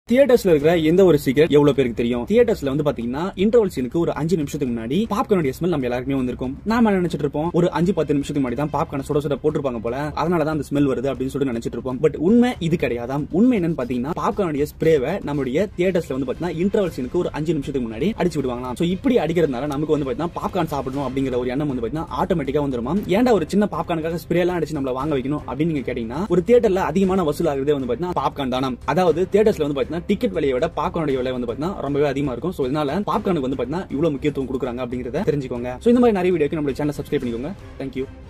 தியேட்டர்ஸ்ல இருக்கிற எந்த ஒரு சீக்கிரம் எவ்வளவு பேருக்கு தெரியும் தியேட்டர்ஸ்ல வந்து பாத்தீங்கன்னா இன்டர்வல் சீனுக்கு ஒரு அஞ்சு நிமிஷத்துக்கு முன்னாடி பாப்கார்னுடைய ஸ்மெல் நம்ம எல்லாருக்குமே வந்திருக்கும் நாம என்ன நினைச்சிட்டு இருப்போம் ஒரு அஞ்சு பத்து நிமிஷத்துக்கு முன்னாடி தான் பாப்கார்ன் சுட சுட போட்டிருப்பாங்க போல அதனால தான் அந்த ஸ்மெல் வருது அப்படின்னு சொல்லிட்டு நினைச்சிட்டு இருப்போம் பட் உண்மை இது கிடையாதாம் உண்மை என்னன்னு பாத்தீங்கன்னா பாப்கார்னுடைய ஸ்ப்ரேவை நம்மளுடைய தியேட்டர்ஸ்ல வந்து பாத்தீங்கன்னா இன்டர்வல் சீனுக்கு ஒரு அஞ்சு நிமிஷத்துக்கு முன்னாடி அடிச்சு விடுவாங்களாம் சோ இப்படி அடிக்கிறதுனால நமக்கு வந்து பாத்தீங்கன்னா பாப்கார்ன் சாப்பிடணும் அப்படிங்கிற ஒரு எண்ணம் வந்து பாத்தீங்கன்னா ஆட்டோமேட்டிக்கா வந்துருமா ஏன்டா ஒரு சின்ன பாப்கார்னுக்காக ஸ்ப்ரே எல்லாம் அடிச்சு நம்மள வாங்க வைக்கணும் அப்படின்னு நீங்க கேட்டீங்கன்னா ஒரு தியேட்டர்ல அதிகமான வசூல் ஆகுறதே வந்து பாத்தீங்கன்னா பாப்கார்ன் தானம் அதாவது தியேட்டர்ஸ்ல வந்து பாத்தீங்கன்னா டிக்கெட் விலையை விட பாப்கார்னுடைய விலை வந்து பாத்தீங்கன்னா ரொம்பவே அதிகமா இருக்கும் சோ இதனால பாப்கார்னுக்கு வந்து பாத்தீங்கன்னா இவ்வளவு முக்கியத்துவம் கொடுக்குறாங்க அப்படிங்கறத தெரிஞ்சுக்கோங்க சோ இந்த மாதிரி நிறைய வீடியோக்கு நம்ம சேனல் சப்ஸ்கிரைப் பண்ணிக்கோங்க தேங்க்யூ